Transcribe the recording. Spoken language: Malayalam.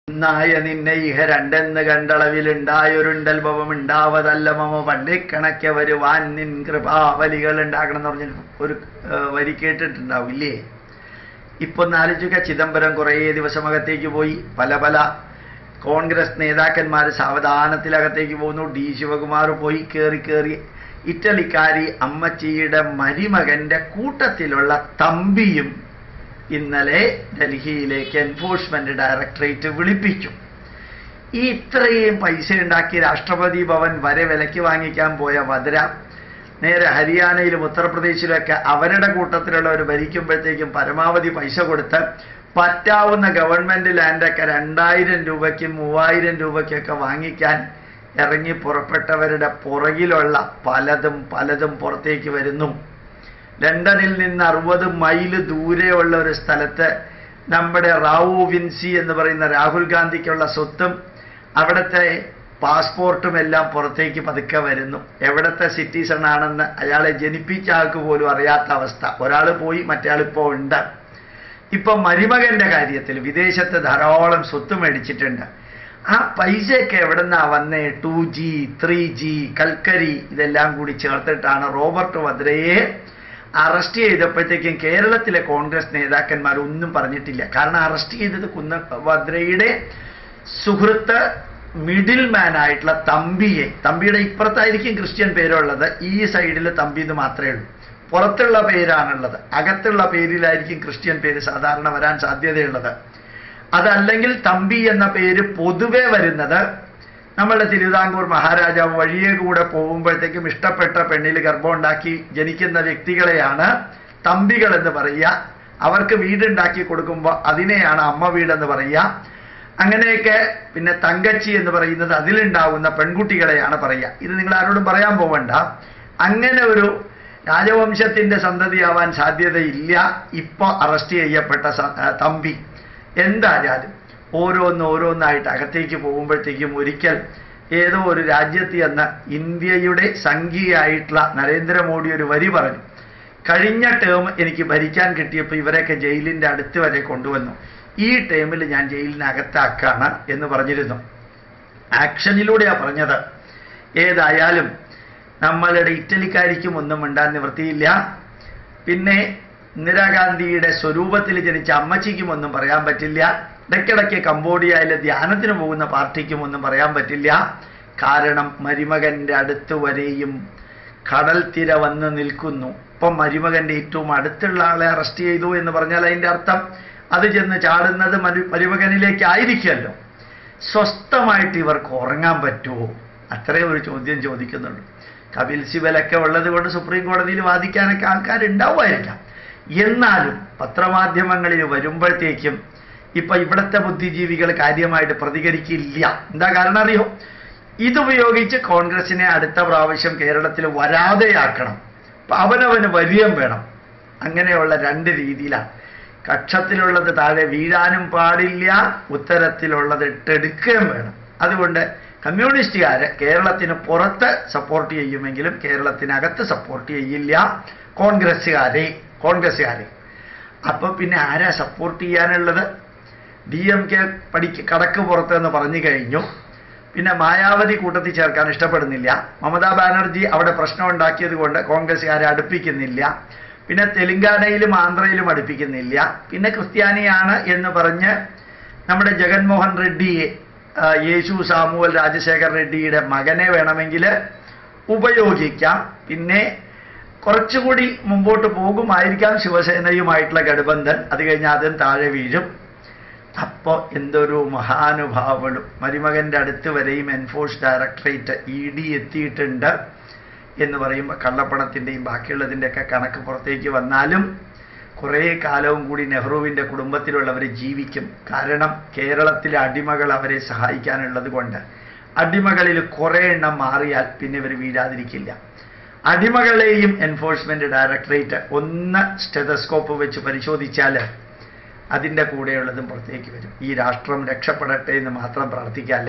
നായ നിന്നെ ഇഹ രണ്ടെന്ന് കണ്ടളവിലുണ്ടായൊരുണ്ടൽ ഭവം ഉണ്ടാവതല്ല മമ പണ്ടേ കണക്കെ വരുവാൻ നിൻ കൃപാവലികൾ ഉണ്ടാക്കണം എന്ന് പറഞ്ഞ ഒരു ഏർ, വരി കേട്ടിട്ടുണ്ടാവില്ലേ ഇപ്പൊ നാലിച്ചുക ചിദംബരം കുറേ ദിവസമകത്തേക്ക് പോയി പല പല കോൺഗ്രസ് നേതാക്കന്മാർ സാവധാനത്തിലകത്തേക്ക് പോകുന്നു ഡി ശിവകുമാർ പോയി കയറി കയറി ഇറ്റലിക്കാരി അമ്മച്ചിയുടെ മരുമകന്റെ കൂട്ടത്തിലുള്ള തമ്പിയും ഇന്നലെ ഡൽഹിയിലേക്ക് എൻഫോഴ്സ്മെന്റ് ഡയറക്ടറേറ്റ് വിളിപ്പിച്ചു ഈ ഇത്രയും പൈസ ഉണ്ടാക്കി രാഷ്ട്രപതി ഭവൻ വരെ വിലയ്ക്ക് വാങ്ങിക്കാൻ പോയ വദ്ര നേരെ ഹരിയാനയിലും ഉത്തർപ്രദേശിലുമൊക്കെ അവരുടെ കൂട്ടത്തിലുള്ളവർ ഭരിക്കുമ്പോഴത്തേക്കും പരമാവധി പൈസ കൊടുത്ത് പറ്റാവുന്ന ഗവൺമെന്റ് ലാൻഡൊക്കെ രണ്ടായിരം രൂപയ്ക്കും മൂവായിരം രൂപയ്ക്കൊക്കെ വാങ്ങിക്കാൻ ഇറങ്ങി പുറപ്പെട്ടവരുടെ പുറകിലുള്ള പലതും പലതും പുറത്തേക്ക് വരുന്നു ലണ്ടനിൽ നിന്ന് അറുപത് മൈല് ദൂരെയുള്ള ഒരു സ്ഥലത്ത് നമ്മുടെ റാവു വിൻസി എന്ന് പറയുന്ന രാഹുൽ ഗാന്ധിക്കുള്ള സ്വത്തും അവിടുത്തെ പാസ്പോർട്ടും എല്ലാം പുറത്തേക്ക് പതുക്കെ വരുന്നു എവിടത്തെ സിറ്റിസൺ ആണെന്ന് അയാളെ ജനിപ്പിച്ച ആൾക്ക് പോലും അറിയാത്ത അവസ്ഥ ഒരാൾ പോയി മറ്റേ ഇപ്പോൾ ഉണ്ട് ഇപ്പൊ മരുമകന്റെ കാര്യത്തിൽ വിദേശത്ത് ധാരാളം സ്വത്ത് മേടിച്ചിട്ടുണ്ട് ആ പൈസയൊക്കെ എവിടെന്നാ വന്നേ ടു ജി ത്രീ ജി കൽക്കരി ഇതെല്ലാം കൂടി ചേർത്തിട്ടാണ് റോബർട്ട് വദ്രയെ അറസ്റ്റ് ചെയ്തപ്പോഴത്തേക്കും കേരളത്തിലെ കോൺഗ്രസ് നേതാക്കന്മാർ ഒന്നും പറഞ്ഞിട്ടില്ല കാരണം അറസ്റ്റ് ചെയ്തത് കുന്ന വദ്രയുടെ സുഹൃത്ത് മിഡിൽ മാൻ ആയിട്ടുള്ള തമ്പിയെ തമ്പിയുടെ ഇപ്പുറത്തായിരിക്കും ക്രിസ്ത്യൻ പേരുള്ളത് ഈ സൈഡിൽ തമ്പി എന്ന് മാത്രമേ ഉള്ളൂ പുറത്തുള്ള പേരാണുള്ളത് അകത്തുള്ള പേരിലായിരിക്കും ക്രിസ്ത്യൻ പേര് സാധാരണ വരാൻ സാധ്യതയുള്ളത് അതല്ലെങ്കിൽ തമ്പി എന്ന പേര് പൊതുവെ വരുന്നത് നമ്മളുടെ തിരുവിതാംകൂർ മഹാരാജാവ് വഴിയെ കൂടെ പോകുമ്പോഴത്തേക്കും ഇഷ്ടപ്പെട്ട പെണ്ണിൽ ഗർഭമുണ്ടാക്കി ജനിക്കുന്ന വ്യക്തികളെയാണ് തമ്പികൾ എന്ന് പറയുക അവർക്ക് വീടുണ്ടാക്കി കൊടുക്കുമ്പോൾ അതിനെയാണ് അമ്മ വീടെന്ന് പറയുക അങ്ങനെയൊക്കെ പിന്നെ തങ്കച്ചി എന്ന് പറയുന്നത് അതിലുണ്ടാവുന്ന പെൺകുട്ടികളെയാണ് പറയുക ഇത് നിങ്ങൾ ആരോടും പറയാൻ പോവണ്ട അങ്ങനെ ഒരു രാജവംശത്തിന്റെ സന്തതിയാവാൻ സാധ്യതയില്ല ഇപ്പൊ അറസ്റ്റ് ചെയ്യപ്പെട്ട സ- ആ, തമ്പി എന്തായാലും ഓരോന്ന് ഓരോന്നായിട്ട് അകത്തേക്ക് പോകുമ്പോഴത്തേക്കും ഒരിക്കൽ ഏതോ ഒരു രാജ്യത്ത് ചെന്ന് ഇന്ത്യയുടെ സംഘിയായിട്ടുള്ള നരേന്ദ്രമോദി ഒരു വരി പറഞ്ഞു കഴിഞ്ഞ ടേം എനിക്ക് ഭരിക്കാൻ കിട്ടിയപ്പോൾ ഇവരെയൊക്കെ ജയിലിന്റെ അടുത്ത് വരെ കൊണ്ടുവന്നു ഈ ടേമിൽ ഞാൻ ജയിലിനകത്താക്കാണ് എന്ന് പറഞ്ഞിരുന്നു ആക്ഷനിലൂടെയാ പറഞ്ഞത് ഏതായാലും നമ്മളുടെ ഇറ്റലിക്കാരിക്കും ഒന്നും മിണ്ടാൻ നിവൃത്തിയില്ല പിന്നെ ഇന്ദിരാഗാന്ധിയുടെ സ്വരൂപത്തിൽ ജനിച്ച അമ്മച്ചിക്കും ഒന്നും പറയാൻ പറ്റില്ല ഇടയ്ക്കിടയ്ക്ക് കംബോഡിയയിലെ ധ്യാനത്തിന് പോകുന്ന പാർട്ടിക്കും ഒന്നും പറയാൻ പറ്റില്ല കാരണം മരുമകന്റെ അടുത്ത് വരെയും കടൽ തിര വന്ന് നിൽക്കുന്നു ഇപ്പം മരുമകന്റെ ഏറ്റവും അടുത്തുള്ള ആളെ അറസ്റ്റ് ചെയ്തു എന്ന് പറഞ്ഞാൽ അതിന്റെ അർത്ഥം അത് ചെന്ന് ചാടുന്നത് മരു മരുമകനിലേക്ക് ആയിരിക്കുമല്ലോ സ്വസ്ഥമായിട്ട് ഇവർക്ക് ഉറങ്ങാൻ പറ്റുമോ അത്രയും ഒരു ചോദ്യം ചോദിക്കുന്നുള്ളൂ കപിൽ സിബലൊക്കെ ഉള്ളത് കൊണ്ട് സുപ്രീം കോടതിയിൽ വാദിക്കാനൊക്കെ ആൾക്കാരുണ്ടാവുമായിരിക്കാം എന്നാലും പത്രമാധ്യമങ്ങളിൽ വരുമ്പോഴത്തേക്കും ഇപ്പൊ ഇവിടുത്തെ ബുദ്ധിജീവികൾ കാര്യമായിട്ട് പ്രതികരിക്കില്ല എന്താ കാരണം അറിയോ ഇതുപയോഗിച്ച് കോൺഗ്രസിനെ അടുത്ത പ്രാവശ്യം കേരളത്തിൽ വരാതെയാക്കണം അപ്പൊ അവനവന് വരിയം വേണം അങ്ങനെയുള്ള രണ്ട് രീതിയിലാണ് കക്ഷത്തിലുള്ളത് താഴെ വീഴാനും പാടില്ല ഉത്തരത്തിലുള്ളത് ഇട്ടെടുക്കുകയും വേണം അതുകൊണ്ട് കമ്മ്യൂണിസ്റ്റുകാര് കേരളത്തിന് പുറത്ത് സപ്പോർട്ട് ചെയ്യുമെങ്കിലും കേരളത്തിനകത്ത് സപ്പോർട്ട് ചെയ്യില്ല കോൺഗ്രസ്സുകാരെ കോൺഗ്രസ്സുകാരെ അപ്പൊ പിന്നെ ആരാ സപ്പോർട്ട് ചെയ്യാനുള്ളത് ഡി എം കെ പഠിക്ക് കടക്ക് പുറത്ത് എന്ന് പറഞ്ഞു കഴിഞ്ഞു പിന്നെ മായാവതി കൂട്ടത്തിൽ ചേർക്കാൻ ഇഷ്ടപ്പെടുന്നില്ല മമതാ ബാനർജി അവിടെ പ്രശ്നം ഉണ്ടാക്കിയത് കൊണ്ട് കോൺഗ്രസ്സുകാരെ അടുപ്പിക്കുന്നില്ല പിന്നെ തെലുങ്കാനയിലും ആന്ധ്രയിലും അടുപ്പിക്കുന്നില്ല പിന്നെ ക്രിസ്ത്യാനിയാണ് എന്ന് പറഞ്ഞ് നമ്മുടെ ജഗൻമോഹൻ റെഡ്ഡിയെ ആ, യേശു സാമുവൽ രാജശേഖർ റെഡ്ഡിയുടെ മകനെ വേണമെങ്കിൽ ഉപയോഗിക്കാം പിന്നെ കുറച്ചുകൂടി മുമ്പോട്ട് പോകുമായിരിക്കാം ശിവസേനയുമായിട്ടുള്ള ഗഡബന്ധൻ അത് കഴിഞ്ഞാൽ അതും താഴെ വീഴും അപ്പോൾ എന്തൊരു മഹാനുഭാവളും മരുമകന്റെ അടുത്ത് വരെയും എൻഫോഴ്സ് ഡയറക്ടറേറ്റ് ഇ ഡി എത്തിയിട്ടുണ്ട് എന്ന് പറയുമ്പോൾ കള്ളപ്പണത്തിൻ്റെയും ബാക്കിയുള്ളതിൻ്റെയൊക്കെ കണക്ക് പുറത്തേക്ക് വന്നാലും കുറേ കാലവും കൂടി നെഹ്റുവിൻ്റെ കുടുംബത്തിലുള്ളവർ ജീവിക്കും കാരണം കേരളത്തിലെ അടിമകൾ അവരെ സഹായിക്കാനുള്ളത് കൊണ്ട് അടിമകളിൽ കുറേ എണ്ണം മാറിയാൽ പിന്നെ ഇവർ വീഴാതിരിക്കില്ല അടിമകളെയും എൻഫോഴ്സ്മെന്റ് ഡയറക്ടറേറ്റ് ഒന്ന് സ്റ്റെതസ്കോപ്പ് വെച്ച് പരിശോധിച്ചാൽ അതിൻ്റെ കൂടെയുള്ളതും പുറത്തേക്ക് വരും ഈ രാഷ്ട്രം രക്ഷപ്പെടട്ടെ എന്ന് മാത്രം പ്രാർത്ഥിക്കാം